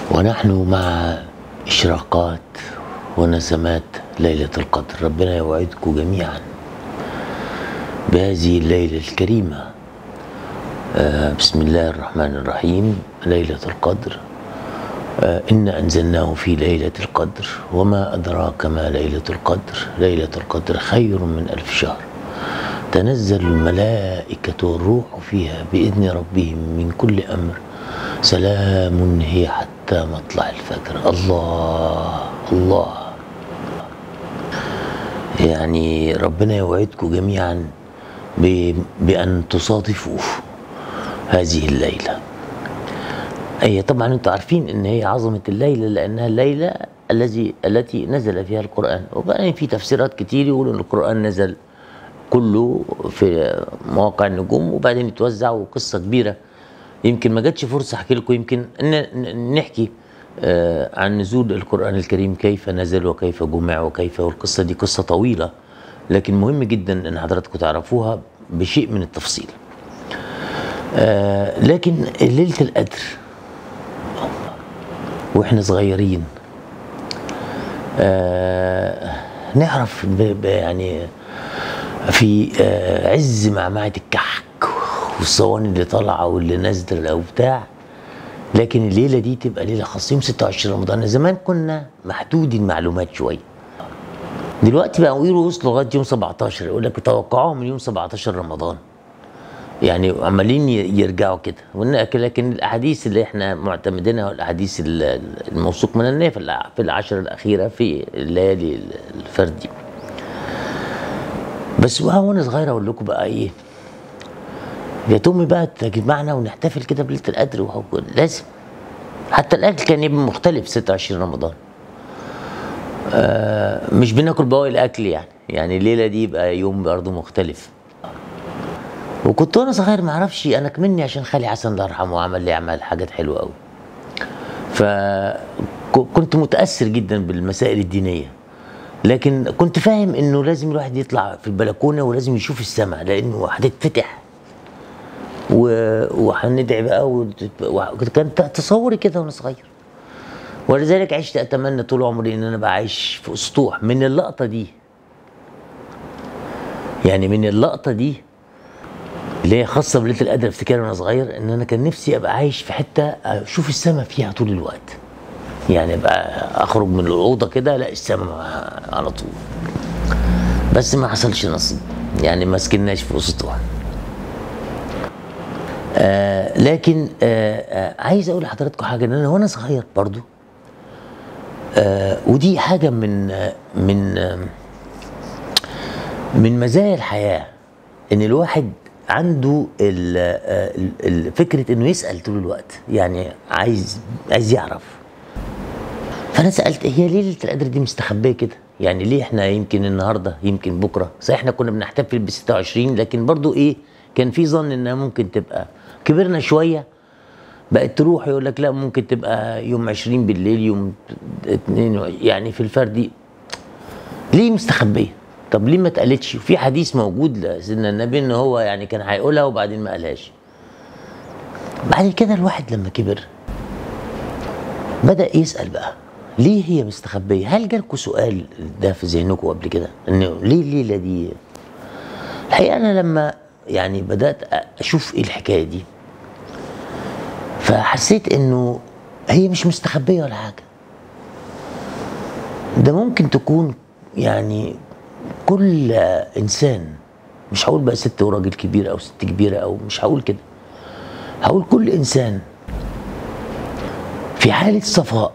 ونحن مع إشراقات ونسمات ليلة القدر ربنا يوعدكم جميعا بهذه الليلة الكريمة آه، بسم الله الرحمن الرحيم ليلة القدر آه، إنا أنزلناه في ليلة القدر وما أدراك ما ليلة القدر ليلة القدر خير من ألف شهر تنزل الملائكة والروح فيها بإذن ربهم من كل أمر سلام هي حتى مطلع الفجر الله الله يعني ربنا يوعدكم جميعا ب- بأن تصادفوا هذه الليلة هي طبعا انتم عارفين ان هي عظمة الليلة لانها الليلة الذي التي نزل فيها القرآن وبعدين في تفسيرات كتير يقولوا ان القرآن نزل كله في مواقع النجوم وبعدين يتوزع وقصة كبيرة يمكن ما جاتش فرصة احكي لكم يمكن ن- ن- نحكي آه، عن نزول القرآن الكريم كيف نزل وكيف جمع وكيف والقصة دي قصة طويلة لكن مهم جدا ان حضراتكم تعرفوها بشيء من التفصيل آه، لكن ليلة القدر واحنا صغيرين آه نعرف ب ب يعني في آه عز معمعة الكحك والصواني اللي طالعة واللي نازلة وبتاع لكن الليلة دي تبقى ليلة خاصة يوم 26 رمضان زمان كنا محدود المعلومات شوية دلوقتي بقى يقولوا وصلوا لغاية يوم 17 يقول لك توقعوه من يوم 17 رمضان يعني عمالين ي- يرجعوا كده وإن- لكن الاحاديث اللي احنا معتمدينها والاحاديث ال- الموثوق منها إن هي في الع- في العشر الاخيره في الليالي الفردي بس بقى وانا صغير اقول لكم بقى ايه يا تومي بقى تجمعنا ونحتفل كده بليله القدر وهو لازم حتى الاكل كان يبقى مختلف 26 رمضان آه مش بناكل بواقي الاكل يعني يعني الليله دي يبقى يوم برضه مختلف وكنت وانا صغير ما اعرفش انا كمني عشان خالي حسن الله يرحمه عمل لي اعمال حاجات حلوه قوي فكنت متاثر جدا بالمسائل الدينيه لكن كنت فاهم انه لازم الواحد يطلع في البلكونه ولازم يشوف السماء لانه هتتفتح و- وهندعي بقى وت- و- كان تصوري كده وانا صغير ولذلك عشت اتمنى طول عمري ان انا بقى عايش في اسطوح من اللقطه دي يعني من اللقطه دي اللي هي خاصه بليله القدر افتكر وانا صغير ان انا كان نفسي ابقى عايش في حته اشوف السماء فيها طول الوقت يعني ابقى اخرج من الاوضه كده الاقي السماء على طول بس ما حصلش نصيب يعني ما سكناش في اسطوع آه لكن آه آه عايز اقول لحضراتكم حاجه ان انا وانا صغير برضو آه ودي حاجه من آه من آه من مزايا الحياه ان الواحد عنده ال- آه، ال- ال- فكره انه يسال طول الوقت يعني عايز عايز يعرف فانا سالت هي ليله القدر دي مستخبيه كده يعني ليه احنا يمكن النهارده يمكن بكره صحيح احنا كنا بنحتفل ب 26 لكن برضو ايه كان في ظن انها ممكن تبقى كبرنا شويه بقت تروح يقول لك لا ممكن تبقى يوم 20 بالليل يوم 2 يعني في الفردي ليه مستخبيه؟ طب ليه ما اتقالتش؟ وفي حديث موجود لسيدنا النبي ان هو يعني كان هيقولها وبعدين ما قالهاش. بعد كده الواحد لما كبر بدأ يسأل بقى ليه هي مستخبية؟ هل جالكوا سؤال ده في ذهنكم قبل كده؟ انه ليه الليلة دي؟ الحقيقة أنا لما يعني بدأت أشوف إيه الحكاية دي فحسيت إنه هي مش مستخبية ولا حاجة. ده ممكن تكون يعني كل انسان مش هقول بقى ست وراجل كبير او ست كبيره او مش هقول كده هقول كل انسان في حاله صفاء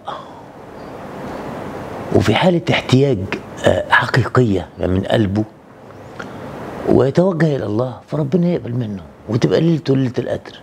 وفي حاله احتياج آه، حقيقيه من قلبه ويتوجه الى الله فربنا يقبل منه وتبقى ليلته ليله القدر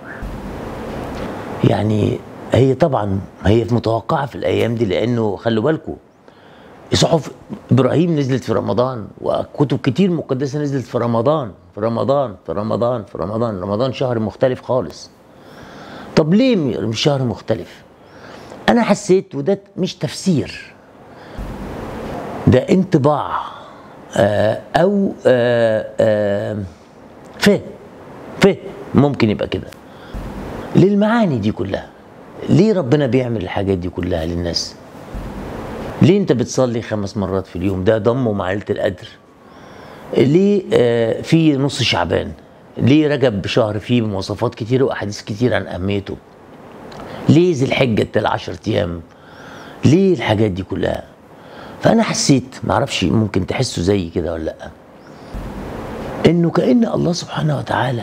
يعني هي طبعا هي متوقعه في الايام دي لانه خلوا بالكم صحف ابراهيم نزلت في رمضان وكتب كتير مقدسه نزلت في رمضان في رمضان في رمضان في رمضان رمضان شهر مختلف خالص طب ليه م- مش شهر مختلف انا حسيت وده مش تفسير ده انطباع آه او آه آه فهم فهم ممكن يبقى كده للمعاني دي كلها ليه ربنا بيعمل الحاجات دي كلها للناس ليه انت بتصلي خمس مرات في اليوم ده ضمه مع ليله القدر ليه آه في نص شعبان ليه رجب شهر فيه مواصفات كتير واحاديث كتير عن اهميته ليه ذي الحجه العشر ايام ليه الحاجات دي كلها فانا حسيت معرفش ممكن تحسوا زي كده ولا لا انه كان الله سبحانه وتعالى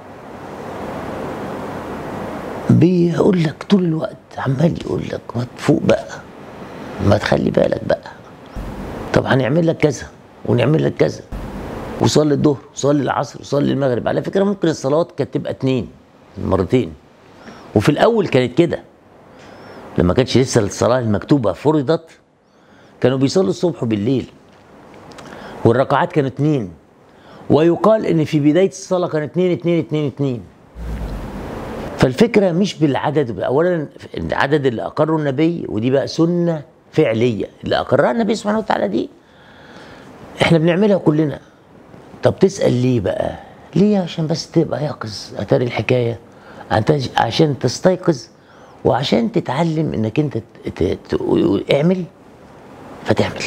بيقول لك طول الوقت عمال يقول لك ما تفوق بقى ما تخلي بالك بقى طب هنعمل لك كذا ونعمل لك كذا وصلي الظهر وصلي العصر وصلي المغرب على فكره ممكن الصلاه كانت تبقى اتنين مرتين وفي الاول كانت كده لما كانتش لسه الصلاه المكتوبه فرضت كانوا بيصلوا الصبح وبالليل والركعات كانوا اتنين ويقال ان في بدايه الصلاه كان اتنين اتنين اتنين اتنين فالفكره مش بالعدد اولا العدد اللي اقره النبي ودي بقى سنه فعليه اللي اقرها النبي سبحانه وتعالى دي احنا بنعملها كلنا طب تسال ليه بقى ليه عشان بس تبقى يقظ اتاري الحكايه عشان تستيقظ وعشان تتعلم انك انت ت... ت... اعمل فتعمل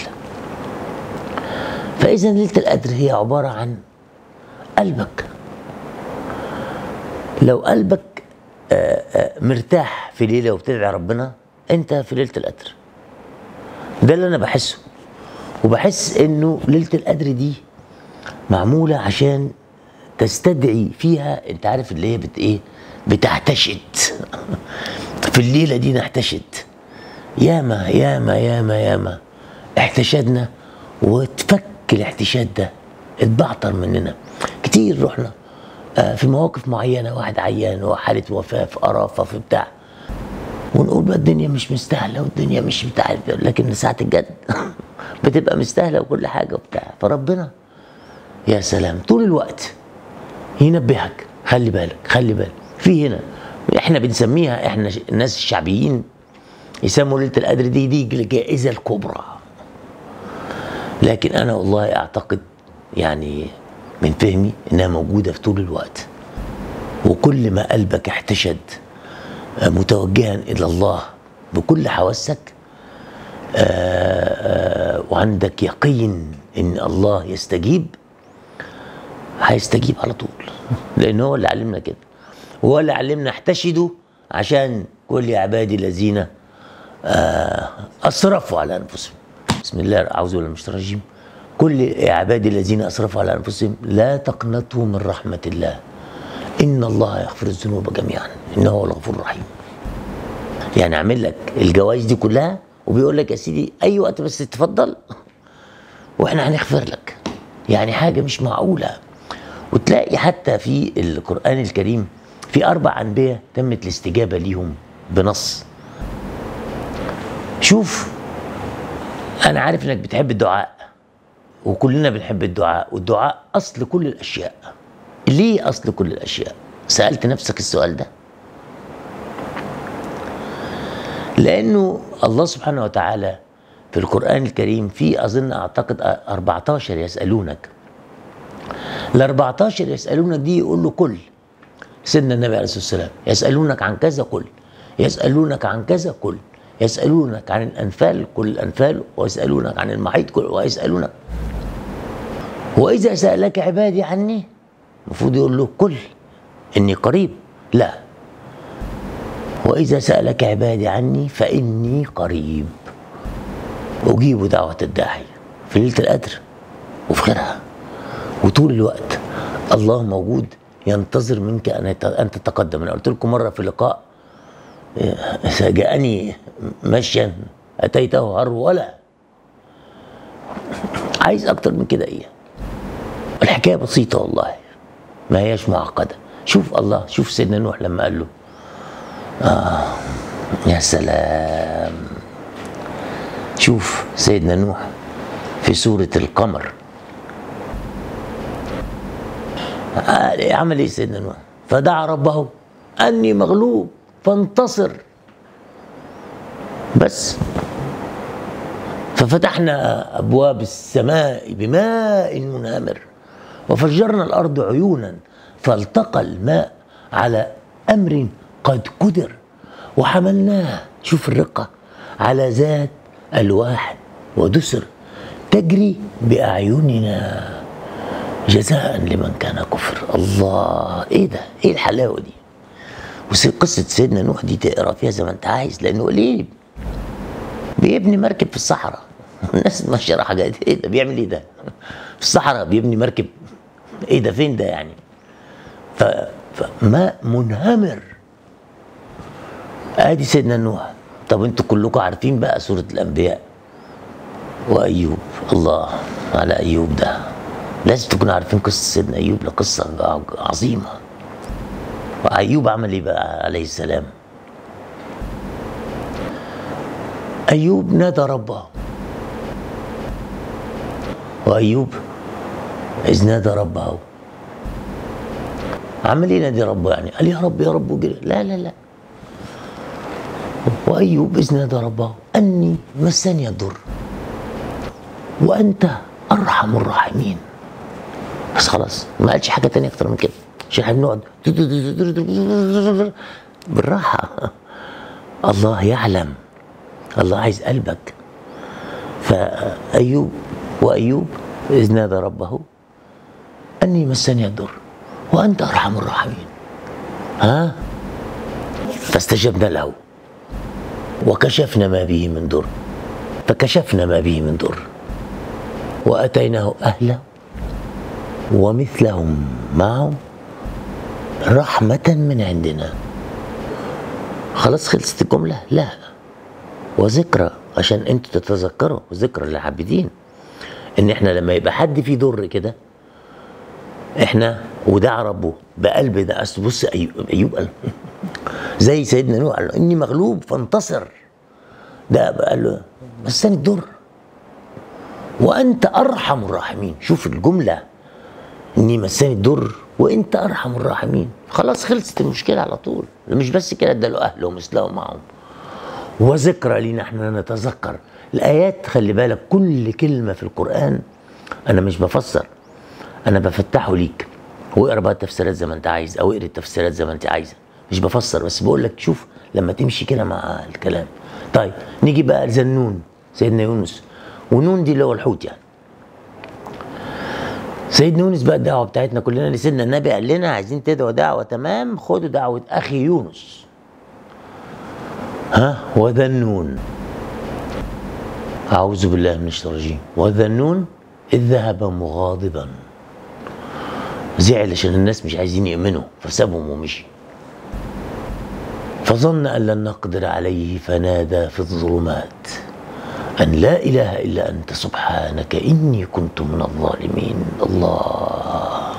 فاذا ليله القدر هي عباره عن قلبك لو قلبك آآ آآ مرتاح في ليله وبتدعي ربنا انت في ليله القدر ده اللي انا بحسه وبحس انه ليله القدر دي معموله عشان تستدعي فيها انت عارف اللي هي بت ايه بتحتشد في الليله دي نحتشد ياما ياما ياما ياما احتشدنا وتفك الاحتشاد ده اتبعتر مننا كتير رحنا آه في مواقف معينه واحد عيان وحاله وفاه في قرافه في بتاع ونقول بقى الدنيا مش مستاهله والدنيا مش بتاع لكن ساعه الجد بتبقى مستاهله وكل حاجه وبتاع فربنا يا سلام طول الوقت ينبهك خلي بالك خلي بالك في هنا احنا بنسميها احنا الناس الشعبيين يسموا ليله القدر دي دي الجائزه الكبرى لكن انا والله اعتقد يعني من فهمي انها موجوده في طول الوقت وكل ما قلبك احتشد متوجها الى الله بكل حواسك وعندك يقين ان الله يستجيب هيستجيب على طول لان هو اللي علمنا كده هو اللي علمنا احتشدوا عشان كل عبادي الذين اسرفوا على انفسهم بسم الله اعوذ بالله من الشيطان الرجيم كل عبادي الذين اسرفوا على انفسهم لا تقنطوا من رحمه الله ان الله يغفر الذنوب جميعا انه هو الغفور الرحيم يعني عامل لك الجوائز دي كلها وبيقول لك يا سيدي اي وقت بس تتفضل واحنا هنغفر لك يعني حاجه مش معقوله وتلاقي حتى في القران الكريم في اربع انبياء تمت الاستجابه ليهم بنص شوف انا عارف انك بتحب الدعاء وكلنا بنحب الدعاء والدعاء اصل كل الاشياء ليه اصل كل الاشياء سالت نفسك السؤال ده لانه الله سبحانه وتعالى في القران الكريم في اظن اعتقد 14 يسالونك ال 14 يسالونك دي يقول له كل سيدنا النبي عليه الصلاه والسلام يسالونك عن كذا كل يسالونك عن كذا كل يسألونك عن الأنفال كل الأنفال ويسألونك عن المحيط كل ويسألونك وإذا سألك عبادي عني المفروض يقول له كل إني قريب لا وإذا سألك عبادي عني فإني قريب أجيب دعوة الداعي في ليلة القدر وفي غيرها وطول الوقت الله موجود ينتظر منك أن أن تتقدم أنا قلت لكم مرة في لقاء جاءني مشيا اتيته هرولا عايز اكتر من كده ايه الحكايه بسيطه والله ما هياش معقده شوف الله شوف سيدنا نوح لما قال له آه يا سلام شوف سيدنا نوح في سورة القمر عمل ايه سيدنا نوح فدعا ربه اني مغلوب فانتصر بس ففتحنا ابواب السماء بماء منهمر وفجرنا الارض عيونا فالتقى الماء على امر قد قدر وحملناه شوف الرقة على ذات ألواح ودسر تجري بأعيننا جزاء لمن كان كفر الله ايه ده ايه الحلاوه دي وقصه سيدنا نوح دي تقرا فيها زي ما انت عايز لانه ليه بيبني مركب في الصحراء الناس ماشيه رايحه جايه ايه ده بيعمل ايه ده في الصحراء بيبني مركب ايه ده فين ده يعني ف... فماء منهمر ادي سيدنا نوح طب انتوا كلكم عارفين بقى سوره الانبياء وايوب الله على ايوب ده لازم تكونوا عارفين قصه سيدنا ايوب لقصه عظيمه وايوب عمل ايه بقى عليه السلام ايوب نادى ربه وايوب اذ نادى ربه عمل ايه نادي ربه يعني قال يا رب يا رب وجري لا لا لا وايوب اذ نادى ربه اني مسني الضر وانت ارحم الراحمين بس خلاص ما قالش حاجه تانية اكتر من كده عشان احنا بنقعد بالراحه الله يعلم الله عايز قلبك فايوب وايوب اذ نادى ربه اني مسني الضر وانت ارحم الراحمين ها فاستجبنا له وكشفنا ما به من ضر فكشفنا ما به من ضر واتيناه اهله ومثلهم معهم رحمة من عندنا خلاص خلصت الجملة لا وذكرى عشان انتوا تتذكروا وذكرى للعابدين ان احنا لما يبقى حد فيه ضر كده احنا ودعا ربه بقلب ده اصل بص ايوب, أيوب قال زي سيدنا نوح قال له اني مغلوب فانتصر ده قال له مسني الضر وانت ارحم الراحمين شوف الجمله اني مسني الضر وانت ارحم الراحمين خلاص خلصت المشكله على طول مش بس كده اداله اهله ومثلهم معهم وذكرى لينا احنا نتذكر الايات خلي بالك كل كلمه في القران انا مش بفسر انا بفتحه ليك واقرا بقى التفسيرات زي ما انت عايز او اقرا التفسيرات زي ما انت عايزه مش بفسر بس بقول لك شوف لما تمشي كده مع الكلام طيب نيجي بقى لزنون سيدنا يونس ونون دي اللي هو الحوت يعني سيدنا يونس بقى الدعوه بتاعتنا كلنا اللي سيدنا النبي قال لنا عايزين تدعوا دعوه تمام خدوا دعوه اخي يونس ها وذنون اعوذ بالله من الشيطان الرجيم وذنون اذ ذهب مغاضبا زعل عشان الناس مش عايزين يؤمنوا فسابهم ومشي فظن ان لن نقدر عليه فنادى في الظلمات أن لا إله إلا أنت سبحانك إني كنت من الظالمين الله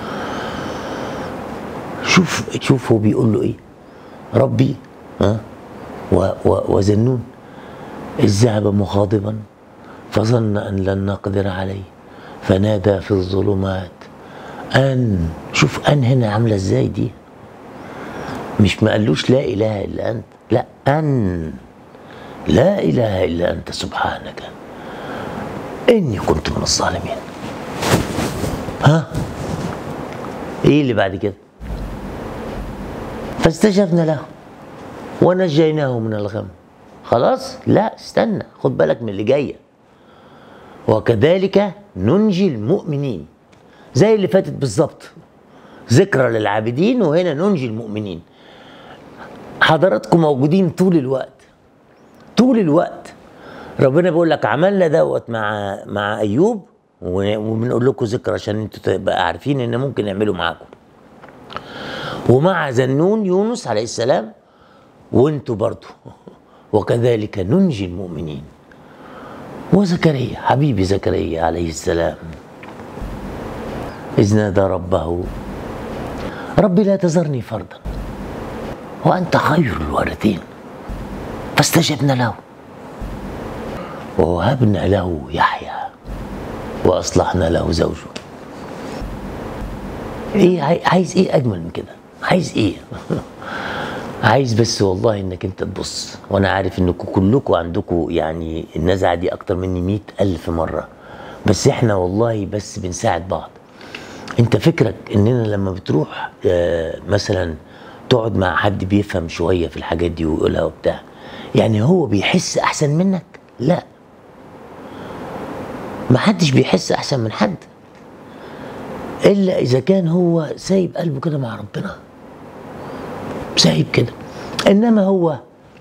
شوف شوف هو بيقول له إيه ربي ها و و وزنون إذ ذهب مغاضبا فظن أن لن نقدر عليه فنادى في الظلمات أن شوف أن هنا عاملة إزاي دي مش ما قالوش لا إله إلا أنت لا أن لا اله الا انت سبحانك اني كنت من الظالمين ها ايه اللي بعد كده فاستجبنا له ونجيناه من الغم خلاص لا استنى خد بالك من اللي جايه وكذلك ننجي المؤمنين زي اللي فاتت بالظبط ذكرى للعابدين وهنا ننجي المؤمنين حضراتكم موجودين طول الوقت طول الوقت ربنا بيقول لك عملنا دوت مع مع ايوب وبنقول لكم ذكر عشان انتوا تبقى عارفين ان ممكن نعمله معاكم ومع ذنون يونس عليه السلام وانتوا برضو وكذلك ننجي المؤمنين وزكريا حبيبي زكريا عليه السلام إذ نادى ربه ربي لا تذرني فردا وأنت خير الوارثين فاستجبنا له ووهبنا له يحيى واصلحنا له زوجه ايه عايز ايه اجمل من كده عايز ايه عايز بس والله انك انت تبص وانا عارف انكم كلكم عندكم يعني النزعه دي اكتر مني مئة الف مره بس احنا والله بس بنساعد بعض انت فكرك اننا لما بتروح آه مثلا تقعد مع حد بيفهم شويه في الحاجات دي ويقولها وبتاع يعني هو بيحس احسن منك لا ما حدش بيحس احسن من حد الا اذا كان هو سايب قلبه كده مع ربنا سايب كده انما هو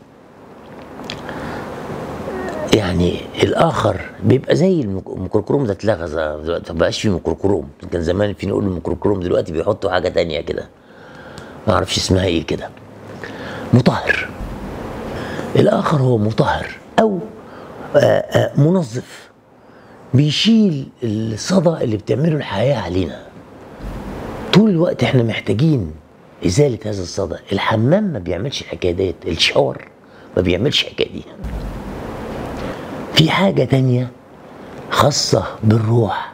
يعني الاخر بيبقى زي المك- الميكروكروم ده اتلغى ز- دلوقتي ما بقاش فيه ميكروكروم كان زمان في نقول الميكروكروم دلوقتي بيحطوا حاجه تانية كده ما اعرفش اسمها ايه كده مطهر الاخر هو مطهر او آه، آه، منظف بيشيل الصدى اللي بتعمله الحياه علينا طول الوقت احنا محتاجين ازاله هذا الصدى الحمام ما بيعملش الحكايه ديت الشاور ما بيعملش الحكايه دي في حاجه تانية خاصه بالروح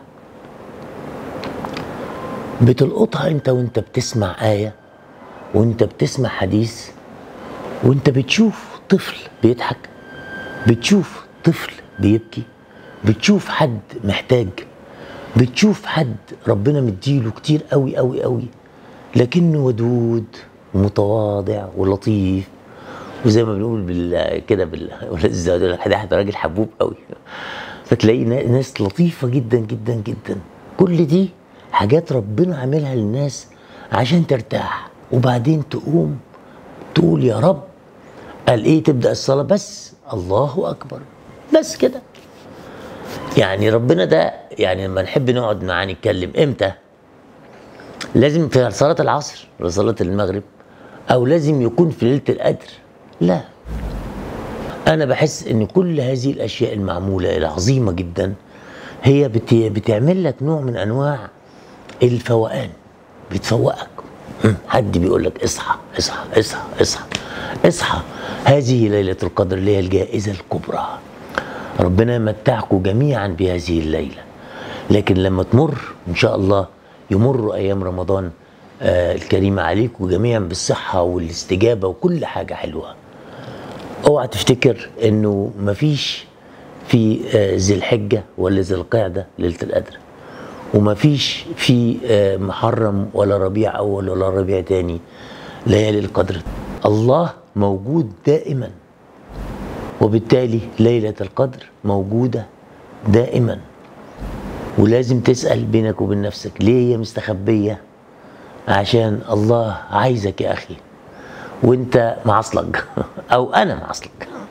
بتلقطها انت وانت بتسمع ايه وانت بتسمع حديث وانت بتشوف طفل بيضحك بتشوف طفل بيبكي بتشوف حد محتاج بتشوف حد ربنا مديله كتير قوي قوي قوي لكنه ودود ومتواضع ولطيف وزي ما بنقول بال كده بال ولا ازاي يقول لك ده راجل حبوب قوي فتلاقي نا- ناس لطيفه جدا جدا جدا كل دي حاجات ربنا عاملها للناس عشان ترتاح وبعدين تقوم تقول يا رب قال ايه تبدا الصلاه بس الله اكبر بس كده يعني ربنا ده يعني لما نحب نقعد معاه نتكلم امتى لازم في صلاه العصر ولا صلاه المغرب او لازم يكون في ليله القدر لا انا بحس ان كل هذه الاشياء المعموله العظيمه جدا هي بت- بتعمل لك نوع من انواع الفوقان بتفوقك مم. حد بيقول لك اصحى اصحى اصحى اصحى اصحى هذه ليله القدر اللي هي الجائزه الكبرى ربنا يمتعكم جميعا بهذه الليله لكن لما تمر ان شاء الله يمر ايام رمضان آه الكريمه عليكم جميعا بالصحه والاستجابه وكل حاجه حلوه اوعى تفتكر انه مفيش في آه، ذي الحجه ولا ذي القعده ليله القدر ومفيش في آه، محرم ولا ربيع اول ولا ربيع تاني ليالي القدر الله موجود دائما وبالتالي ليله القدر موجوده دائما ولازم تسال بينك وبين نفسك ليه هي مستخبيه عشان الله عايزك يا اخي وانت معصلج او انا معصلج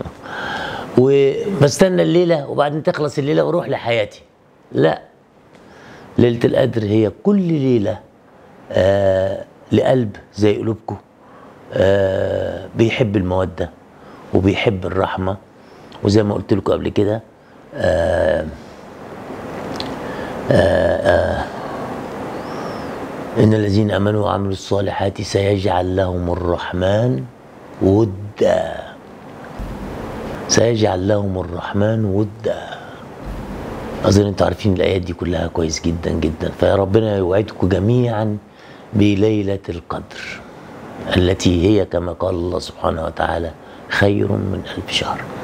وبستنى الليله وبعدين تخلص الليله واروح لحياتي لا ليله القدر هي كل ليله آه لقلب زي قلوبكم آه بيحب الموده وبيحب الرحمه وزي ما قلت لكم قبل كده آه إن الذين آمنوا وعملوا الصالحات سيجعل لهم الرحمن ودا سيجعل لهم الرحمن ودا أظن أنتوا عارفين الآيات دي كلها كويس جدا جدا فيا ربنا يوعدكم جميعا بليلة القدر التي هي كما قال الله سبحانه وتعالى خير من ألف شهر